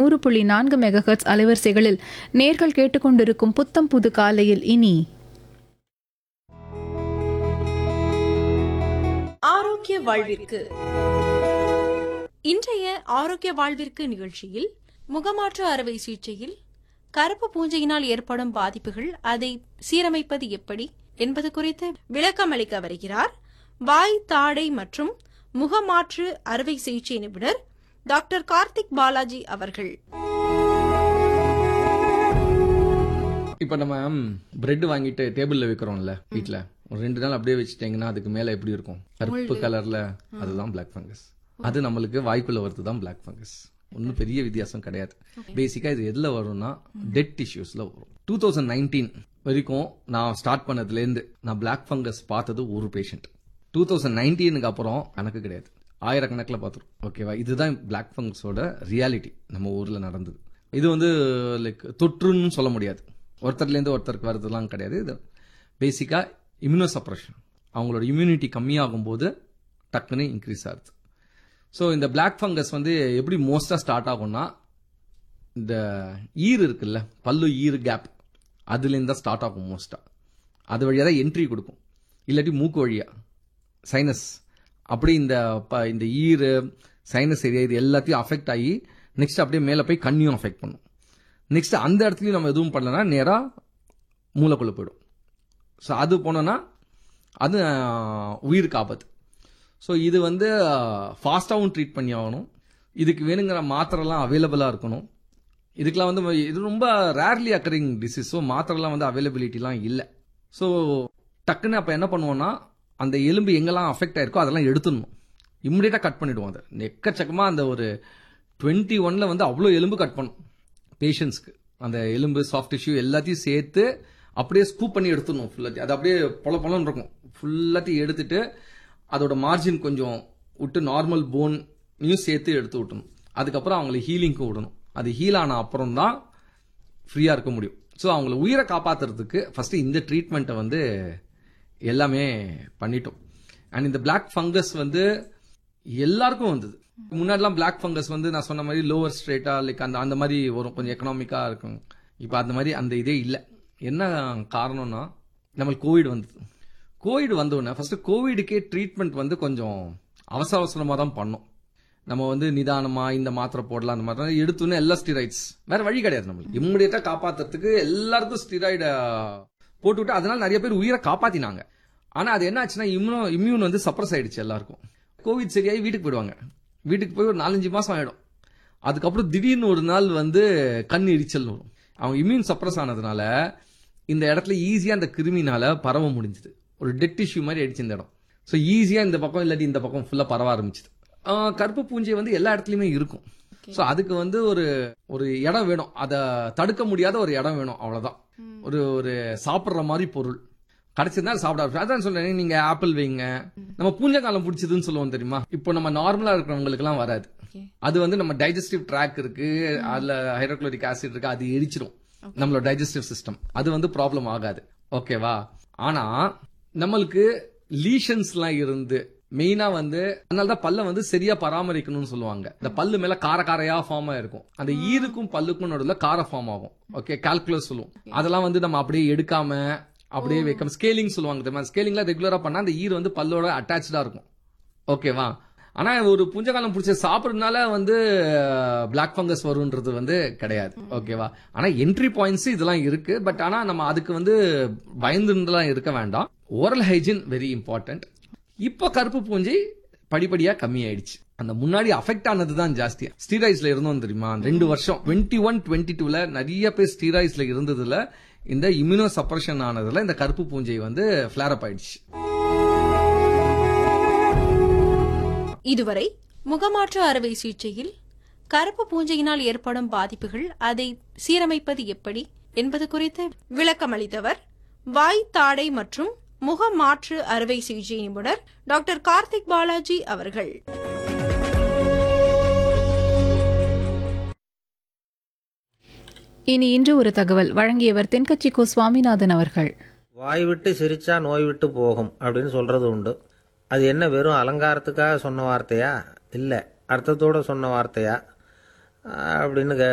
நூறு புள்ளி நான்கு மெகாஹெர்ட்ஸ் அலைவரிசைகளில் நேர்கள் கேட்டுக்கொண்டிருக்கும் புத்தம் புது காலையில் இனி ஆரோக்கிய வாழ்விற்கு இன்றைய ஆரோக்கிய வாழ்விற்கு நிகழ்ச்சியில் முகமாற்று அறுவை சிகிச்சையில் கருப்பு பூஞ்சையினால் ஏற்படும் பாதிப்புகள் அதை சீரமைப்பது எப்படி என்பது குறித்து விளக்கம் அளிக்க வருகிறார் வாய் தாடை மற்றும் முகமாற்று அறுவை சிகிச்சை நிபுணர் டாக்டர் கார்த்திக் பாலாஜி அவர்கள் இப்போ நம்ம பிரெட் வாங்கிட்டு டேபிள்ல வைக்கிறோம்ல வீட்ல ஒரு ரெண்டு நாள் அப்படியே வச்சுட்டீங்கன்னா அதுக்கு மேல எப்படி இருக்கும் கருப்பு கலர்ல அதுதான் பிளாக் ஃபங்கஸ் அது நம்மளுக்கு வாய்க்குள்ள வருது தான் பிளாக் ஃபங்கஸ் ஒன்றும் பெரிய வித்தியாசம் கிடையாது பேசிக்கா இது எதுல வரும்னா டெட் டிஷ்யூஸ்ல வரும் டூ தௌசண்ட் நைன்டீன் வரைக்கும் நான் ஸ்டார்ட் பண்ணதுலேருந்து நான் பிளாக் ஃபங்கஸ் பார்த்தது ஒரு பேஷண்ட் டூ தௌசண்ட் நைன்டீனுக்கு அப்புறம் கணக்கு கிடையாது ஆயிரக்கணக்கில் பார்த்துரும் ஓகேவா இதுதான் பிளாக் ஃபங்கஸோட ரியாலிட்டி நம்ம ஊர்ல நடந்தது இது வந்து லைக் தொற்றுன்னு சொல்ல முடியாது ஒருத்தர்லேருந்து ஒருத்தருக்கு வர்றதுலாம் கிடையாது இது பேசிக்கா இம்யூனோ சப்ரஷன் அவங்களோட இம்யூனிட்டி கம்மியாகும் போது டக்குன்னு இன்க்ரீஸ் ஆகுது ஸோ இந்த பிளாக் ஃபங்கஸ் வந்து எப்படி மோஸ்ட்டாக ஸ்டார்ட் ஆகும்னா இந்த ஈர் இருக்குல்ல பல்லு ஈர் கேப் அதுலேருந்து தான் ஸ்டார்ட் ஆகும் மோஸ்ட்டாக அது வழியாக தான் என்ட்ரி கொடுக்கும் இல்லாட்டி மூக்கு வழியாக சைனஸ் அப்படி இந்த ப- இந்த ஈர் சைனஸ் ஏரியா இது எல்லாத்தையும் அஃபெக்ட் ஆகி நெக்ஸ்ட் அப்படியே மேலே போய் கண்ணியும் அஃபெக்ட் பண்ணும் நெக்ஸ்ட் அந்த இடத்துலையும் நம்ம எதுவும் பண்ணலன்னா நேராக மூளைக்குள்ளே போயிடும் ஸோ அது போனோன்னா அது அஹ், உயிருக்கு ஆபத்து ஸோ இது வந்து ஃபாஸ்ட்டாகவும் ட்ரீட் பண்ணி ஆகணும் இதுக்கு வேணுங்கிற மாத்திரைலாம் அவைலபிளாக இருக்கணும் இதுக்கெல்லாம் வந்து இது ரொம்ப ரேர்லி அக்கரிங் டிசீஸ் ஸோ மாத்திரைலாம் வந்து அவைலபிலிட்டிலாம் இல்லை ஸோ டக்குன்னு அப்போ என்ன பண்ணுவோம்னா அந்த எலும்பு எங்கெல்லாம் அஃபெக்ட் ஆயிருக்கோ அதெல்லாம் எடுத்துடணும் இம்மிடியட்டாக கட் பண்ணிடுவோம் அதை எக்கச்சக்கமாக அந்த ஒரு டுவெண்ட்டி ஒன்ல வந்து அவ்வளோ எலும்பு கட் பண்ணும் பேஷண்ட்ஸ்க்கு அந்த எலும்பு சாஃப்ட் டிஷ்யூ எல்லாத்தையும் சேர்த்து அப்படியே ஸ்கூப் பண்ணி எடுத்துடணும் ஃபுல்லாத்தையும் அது அப்படியே பொல பொலன்னு இருக்கும் ஃபுல்லாத்தையும் எடுத்துட்டு அதோட மார்ஜின் கொஞ்சம் விட்டு நார்மல் போன்னையும் சேர்த்து எடுத்து விட்டணும் அதுக்கப்புறம் அவங்களை ஹீலிங்க்கு விடணும் அது ஹீல் ஆன அப்புறம் தான் ஃப்ரீயாக இருக்க முடியும் ஸோ அவங்கள உயிரை காப்பாத்துறதுக்கு ஃபர்ஸ்ட் இந்த ட்ரீட்மெண்ட்டை வந்து எல்லாமே பண்ணிட்டோம் அண்ட் இந்த பிளாக் ஃபங்கஸ் வந்து எல்லாருக்கும் வந்தது முன்னாடிலாம் பிளாக் ஃபங்கஸ் வந்து நான் சொன்ன மாதிரி லோவர் ஸ்ட்ரேட்டா லைக் அந்த அந்த மாதிரி வரும் கொஞ்சம் எக்கனாமிக்கா இருக்கும் இப்போ அந்த மாதிரி அந்த இதே இல்லை என்ன காரணம்னா நம்மளுக்கு கோவிட் வந்தது கோவிட் வந்தோடனே ஃபர்ஸ்ட் கோவிடுக்கே ட்ரீட்மெண்ட் வந்து கொஞ்சம் அவசர அவசரமாக தான் பண்ணோம் நம்ம வந்து நிதானமா இந்த மாத்திரை போடலாம் அந்த மாதிரி எடுத்தோன்னே எல்லா ஸ்டிராய்ட்ஸ் வேற வழி கிடையாது நம்மளுக்கு இம்மிடியட்டா காப்பாத்துறதுக்கு எல்லாருக்கும் ஸ்டிராய்டை போட்டுவிட்டு அதனால நிறைய பேர் உயிரை காப்பாத்தினாங்க ஆனா அது என்ன ஆச்சுன்னா இம்யூனோ இம்யூன் வந்து சப்ரஸ் ஆயிடுச்சு எல்லாருக்கும் கோவிட் சரியாகி வீட்டுக்கு போயிடுவாங்க வீட்டுக்கு போய் ஒரு நாலஞ்சு மாசம் ஆயிடும் அதுக்கப்புறம் திடீர்னு ஒரு நாள் வந்து கண் எரிச்சல் வரும் அவங்க இம்யூன் சப்ரஸ் ஆனதுனால இந்த இடத்துல ஈஸியா அந்த கிருமினால பரவ முடிஞ்சது ஒரு டெட் டிஷ்யூ மாதிரி ஆயிடுச்சு இந்த இடம் ஸோ ஈஸியா இந்த பக்கம் இல்லாட்டி இந்த பக்கம் ஃபுல்லா பரவ ஆரம்பிச்சது ஆஹ் கருப்பு பூஞ்சை வந்து எல்லா இடத்துலயுமே இருக்கும் ஸோ அதுக்கு வந்து ஒரு ஒரு இடம் வேணும் அதை தடுக்க முடியாத ஒரு இடம் வேணும் அவ்வளவுதான் ஒரு ஒரு சாப்பிடுற மாதிரி பொருள் கிடைச்சிருந்தா அதை சாப்பிட ஆரம்பிச்சு. அதான் சொல்றேன் நீங்க ஆப்பிள் வைங்க நம்ம பூஞ்சை காலம் பிடிச்சதுன்னு சொல்லுவோம் தெரியுமா இப்போ நம்ம நார்மலா இருக்கிறவங்களுக்கு எல்லாம் வராது அது வந்து நம்ம டைஜஸ்டிவ் ட்ராக் இருக்கு அதுல ஹைட்ரோக்ளோரிக் ஆசிட் இருக்கு அது எரிச்சிடும் நம்மளோட டைஜஸ்டிவ் சிஸ்டம் அது வந்து ப்ராப்ளம் ஆகாது ஓகேவா ஆனா நம்மளுக்கு லீஷன்ஸ் எல்லாம் இருந்து மெயினா வந்து அதனால தான் பல்ல வந்து சரியா பராமரிக்கணும்னு சொல்லுவாங்க இந்த பல்லு மேல கார காரையா ஃபார்ம் ஆயிருக்கும் அந்த ஈருக்கும் பல்லுக்கும் நடுவில் கார ஃபார்ம் ஆகும் ஓகே கால்குலஸ் சொல்லுவோம் அதெல்லாம் வந்து நம்ம அப்படியே எடுக்காம அப்படியே வைக்காம ஸ்கேலிங் சொல்லுவாங்க தெரியுமா ஸ்கேலிங்ல ரெகுலரா பண்ணா அந்த ஈர் வந்து பல்லோட அட்டாச்சா இருக்கும் ஓகேவா ஆனா ஒரு புஞ்சகாலம் பிடிச்ச சாப்பிடுறதுனால வந்து பிளாக் ஃபங்கஸ் வரும்ன்றது வந்து கிடையாது ஓகேவா ஆனா என்ட்ரி பாயிண்ட்ஸ் இதெல்லாம் இருக்கு பட் ஆனா நம்ம அதுக்கு வந்து பயந்துலாம் இருக்க வேண்டாம் ஓரல் ஹைஜீன் வெரி இம்பார்ட்டன்ட் இப்போ கருப்பு பூஞ்சை படிப்படியா கம்மி ஆயிடுச்சு அந்த முன்னாடி அஃபெக்ட் ஆனது தான் ஜாஸ்தியா ஸ்டீராய்ட்ஸ்ல இருந்தோம் தெரியுமா ரெண்டு வருஷம் டுவெண்ட்டி ஒன் டுவெண்ட்டி டூல நிறைய பேர் ஸ்டீராய்ட்ஸ்ல இருந்ததுல இந்த இம்யூனோ சப்ரஷன் ஆனதுல இந்த கருப்பு பூஞ்சை வந்து ஃபிளார் அப் ஆயிடுச்சு இதுவரை முகமாற்று அறுவை சிகிச்சையில் கருப்பு பூஞ்சையினால் ஏற்படும் பாதிப்புகள் அதை சீரமைப்பது எப்படி என்பது குறித்து விளக்கம் அளித்தவர் வாய் தாடை மற்றும் முக மாற்று அறுவை சிகிச்சை நிபுணர் டாக்டர் கார்த்திக் பாலாஜி அவர்கள் இனி இன்று ஒரு தகவல் வழங்கியவர் தென்கட்சி கோ சுவாமிநாதன் அவர்கள் வாய் விட்டு சிரிச்சா நோய் விட்டு போகும் அப்படின்னு சொல்றது உண்டு அது என்ன வெறும் அலங்காரத்துக்காக சொன்ன வார்த்தையா இல்லை அர்த்தத்தோட சொன்ன வார்த்தையா அப்படின்னு கே